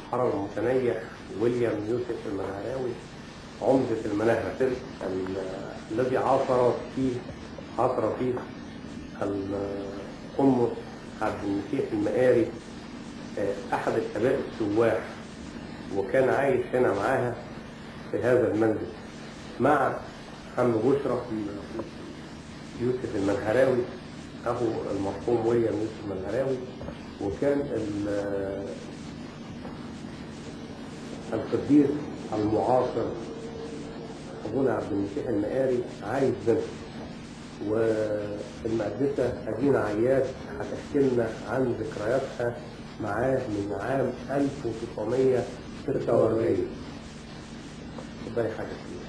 الحرم المتنيح ويليام يوسف المنهراوي عمدة المناهرة ال- الذي عاصر فيه عاصر فيه القمص عبد المسيح المقاري آه، أحد الآباء السواح وكان عايش هنا معاها في هذا المنزل مع عم بشرى يوسف المنهراوي أخو المرحوم ويليام يوسف المنهراوي وكان ال- القديس المعاصر أبونا عبد المسيح المقاري عايش بنت والمقدسة أدينا عياد هتحكي لنا عن ذكرياتها معاه من عام 1946 اتفضلي حاجة فيه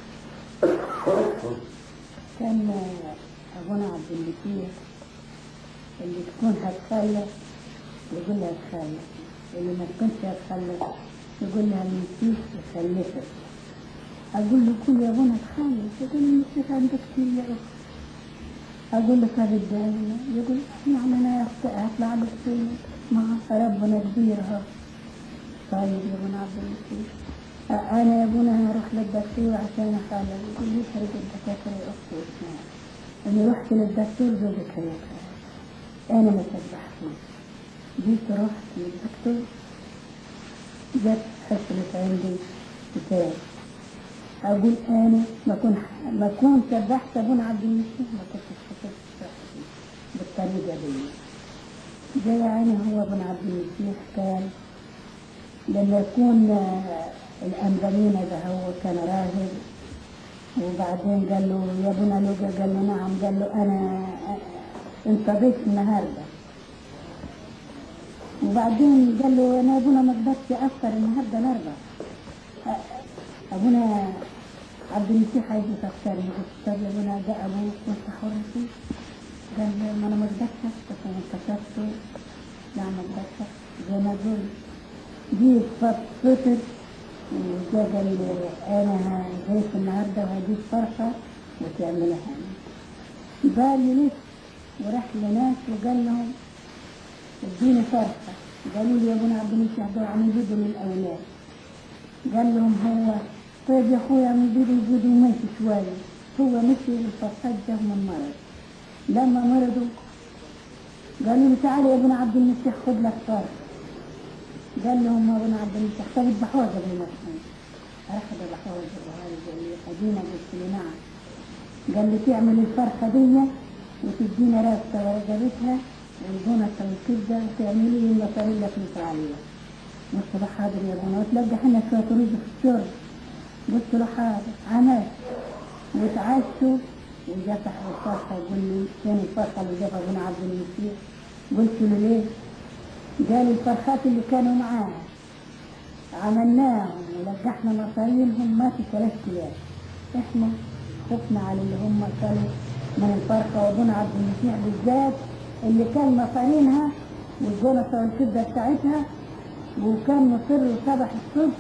كان أبونا عبد المسيح اللي تكون هتخلف يقول لها تخلف اللي ما تكونش هتخلف يقول لها المسيح يخلفك أقول له كل يا أبونا تخلف يقول لي المسيح عندك كتير يا أخت أقول له طب اداني يقول يعني أنا يا أختي هطلع لك فين ما ربنا كبير ها طيب يا ابونا عبد المسيح انا يا ابونا هروح للدكتور عشان اخلف يقول لي خرج الدكاتره يا اختي اسمها انا رحت للدكتور زوجك هيك انا ما سبحتوش جيت رحت للدكتور جت حصلت عندي كتاب اقول انا ما كنت ما كنت سبحت ابونا عبد المسيح ما كنتش حسيت بصحتي بالطريقه دي زي يعني هو ابن عبد المسيح كان لما يكون آه، الأنبلين ده هو كان راهب وبعدين قال له يا ابونا لوجا قال له نعم قال له أنا آه، أنت ضيف النهاردة وبعدين قال له أنا أبونا ما قدرتش أفطر النهاردة الأربع آه، أبونا عبد المسيح عايز تفطر قلت طب يا ابونا ده أبوك وأنت حر فيه قال له ما أنا ما قدرتش أفطر وأنت فطر لا ما قدرتش أفطر زي ما قلت جيت فطر وجا قال لي انا جايك النهارده وهجيب فرخه وتعملها قال لي ليه وراح لناس وقال لهم اديني فرخه قالوا لي يا ابونا عبد المسيح دول عم يجيبوا للاولاد قال لهم هو طيب يا اخويا عم يجيبوا يجيبوا ماشي شويه هو مشي الفرخات جاب من مرض لما مرضوا قالوا له تعالى يا ابونا عبد المسيح خد لك فرخه قال لهم ابونا عبد المسيح طب اذبحوها قبل ما تكون راح ذبحوها الجبهاري قال لي ادينا قلت له نعم قال لي تعمل الفرخه دي وتدينا راسها ورقبتها والبونة والكبدة وتعملي لي المصاريلا في الفعالية قلت له حاضر يا ابونا وتلقى حنا شوية رز في الشرب قلت له حاضر عمل وتعشوا وجفح الفرخة يقول لي فين الفرخة اللي جابها ابونا عبد المسيح قلت له ليه؟ قال الفرخات اللي كانوا معانا عملناهم ولقحنا مصارينهم ما في ثلاث ايام احنا خفنا على اللي هم كانوا من الفرخه وابونا عبد المسيح بالذات اللي كان مصارينها والجونة والكبده بتاعتها وكان مصر وصبح الصبح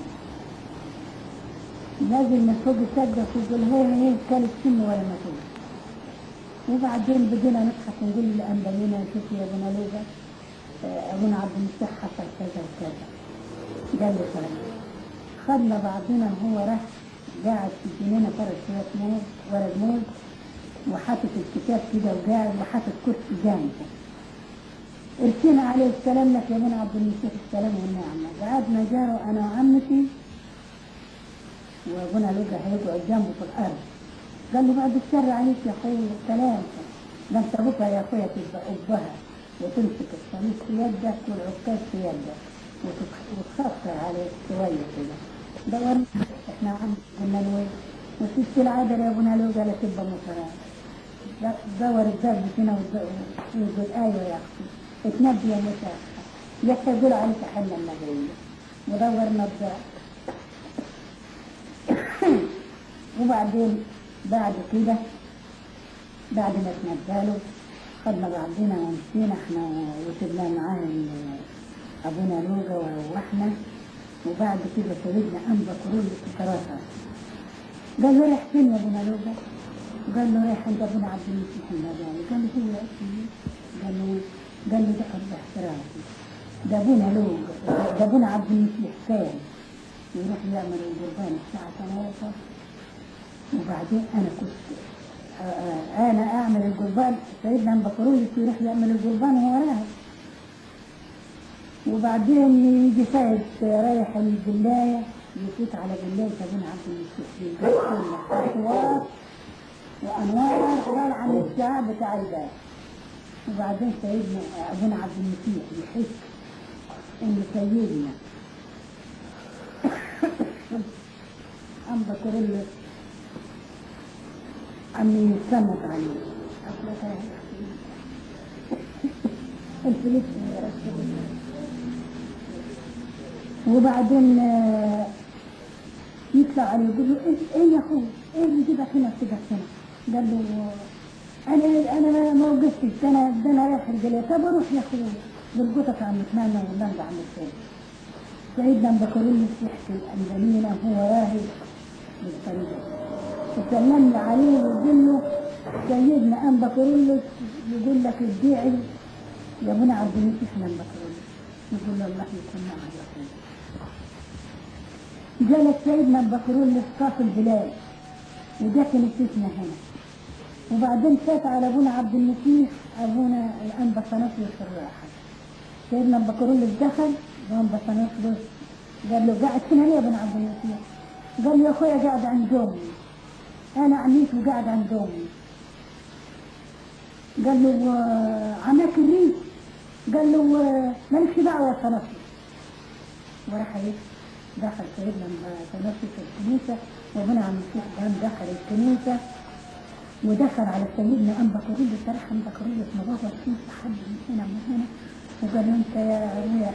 نازل من فوق السجده ويقول هي هي كانت سن ولا ما فيش وبعدين بدينا نضحك ونقول للأنبياء شوف يا ابونا لوجا ابونا عبد المسيح حصل كذا وكذا قال لي طيب خدنا بعضنا وهو راح قاعد في الجنينه فرد شويه موز ورق موز وحاطط الكتاب كده وقاعد وحاطط كرسي جانبه ارسينا عليه السلام لك يا ابونا عبد المسيح السلام والنعمه قعدنا جاره انا وعمتي وابونا لقى هيقعد جنبه في الارض قال له بعد الشر عليك يا اخوي السلام ده انت بكره يا اخويا تبقى ابها وتمسك القميص في يدك والعكاز في يدك وتك- وتخفر عليه شوية كده دور احنا عم كنا نوي وست العادة يا ابونا لو قالت تبقى مصران دور الزوج هنا ويقول ايوه يا اختي اتنبي يا موسى يحكي يقول عليك حنا النبية ودور نبدا وبعدين بعد كده بعد ما تنبهله خدنا بعضنا ومشينا احنا وسبنا معاه ال- ابونا لوجا وروحنا وبعد كده سيدنا انبا كرول الكراسة قال له رايح فين يا ابونا لوجا؟ قال له رايح عند ابونا عبد المسيح المداني قال له هو اسمه قال له قال له ده اربع احترافي ده ابونا لوجا ده ابونا عبد المسيح كان يروح يعمل القربان الساعة 3 وبعدين انا كنت آه، آه، انا اعمل القربان سيدنا ام بكرولس يروح يعمل القربان وراها وبعدين يجي سيد رايح الجلاية يفوت على جلاية ابونا عبد المسيح يلقى كلها اصوات وانوار طالعه من الشعب بتاع الباب وبعدين سيدنا ابونا عبد المسيح يحس ان سيدنا عم بكرولس عم يتصنت عليه أصلك الفلوس يا رسول الله وبعدين آه، يطلع عليه يقول له ايه ايه يا اخوي ايه اللي جيبك هنا وتجيبك هنا قال له انا انا ما وقفتش ده انا ده انا رايح الجلية طب اروح يا اخوي بالقطط عم تنام واللمبة عم تنام سيدنا بكرولس يحكي الأندلين هو راهب بالطريقة وسلمنا عليه ويقول له سيدنا أم بكرولس يقول لك ادعي يا ابونا عبد المسيح من بكرولس يقول له الله يكون معك يا اخوي جالت سيدنا أم بكرولس طاف البلاد وده كانت اسمها هنا وبعدين فات على ابونا عبد المسيح ابونا الانبا صنفلس الراحل سيدنا ابو بكرولس دخل الانبا صنفلس قال له قاعد هنا ليه يا ابن عبد المسيح؟ قال له يا اخويا قاعد عند امي انا عميت وقاعد عند امي قال له آه، عماك الريف قال له آه، مالكش دعوه يا صنفلس وراح ايه دخل سيدنا تنفس الكنيسة وابونا عم المسيح قام دخل الكنيسة ودخل على سيدنا أم بكرولس راح أم بكرولس مبغض فيه حد من هنا ومن هنا وقال له أنت يا أبويا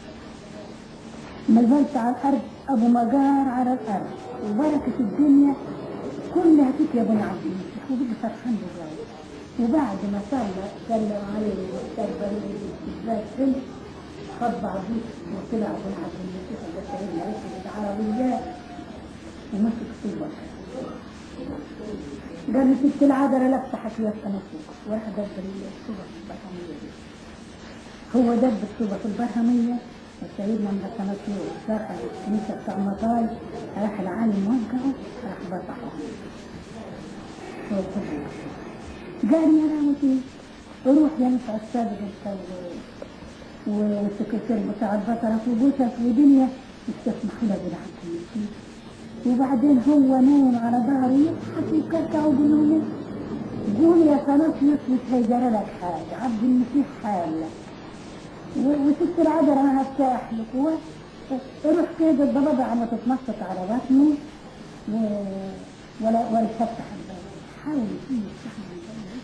نزلت على الأرض أبو مجار على الأرض وبركة الدنيا كلها فيك يا ابن عبد المسيح وبقي فرحان بالله وبعد ما صلى سلم عليه واستقبل الاستقبال حلو خد بعضيه وطلع ابن عبد المسيح ده سيدنا ركب العربيات ومسك في الوقت قال لي ست العذراء لا افتحك يا التنفس وراح دبر الصبح البرهمية دي هو دب الصبح البرهمية وسيدنا من التنفس دخل الكنيسة بتاع مطاي راح العالم وقعه راح بطحه هو كله قال يا رامتي روح يا نفع السابق انت و- والسكرتير بتاع البطرة في بوسك ودنيا استسمحوا له بالعبد المسيح وبعدين هو نايم على ظهره يضحك يكركع ويقول لهم قول يا خلاص يثبت هيجرى لك حاجة عبد المسيح حالك و- وست العذراء انا هفتح لك و- روح كده الضبابة عم تتنطط على بطنه و... ولا ولا تفتح الباب حاول فيه يفتح الباب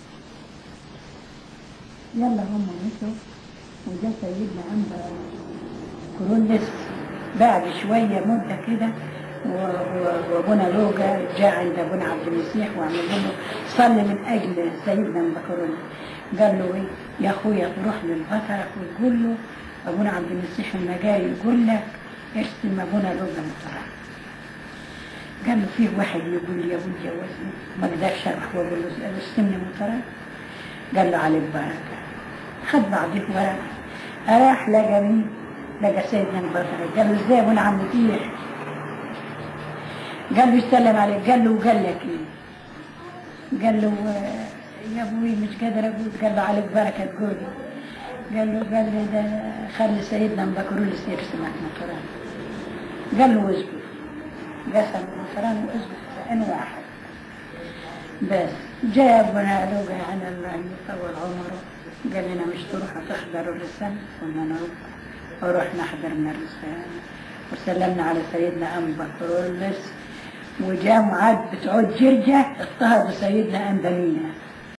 يلا هم مشوا وجا سيدنا أنبا كرولس بعد شوية مدة كده و- و- وابونا لوجا جاء عند ابونا عبد المسيح وعمل له صلي من اجل سيدنا أنبا كرولس قال له ايه يا اخويا تروح للبطرك وتقول له ابونا عبد المسيح لما جاي يقول لك ارسم ابونا لوجا مطرح قال له فيه واحد يقول لي يا ابوي جوزني ما اقدرش اروح واقول له ارسمني مطرح قال له عليك بركه خد بعضه ورق راح لقى مين؟ لقى سيدنا البصري قال له ازاي يا ابونا عم تيح؟ قال له يسلم عليك قال له وقال لك ايه؟ قال له آه، يا ابوي مش قادر اقول قال له عليك بركه تقولي قال له قال لي ده خلي سيدنا بكرولس يرسمك مطران قال له اصبر قسم المطران واصبر فان واحد بس جاء ابونا لوقا على الله يطول عمره قال لنا مش تروحوا تحضروا الرسالة قلنا نروح ورحنا حضرنا الرسالة وسلمنا على سيدنا أنبا كرولس وجاء معاد بتعود جرجة اضطهدوا سيدنا أنبا مينا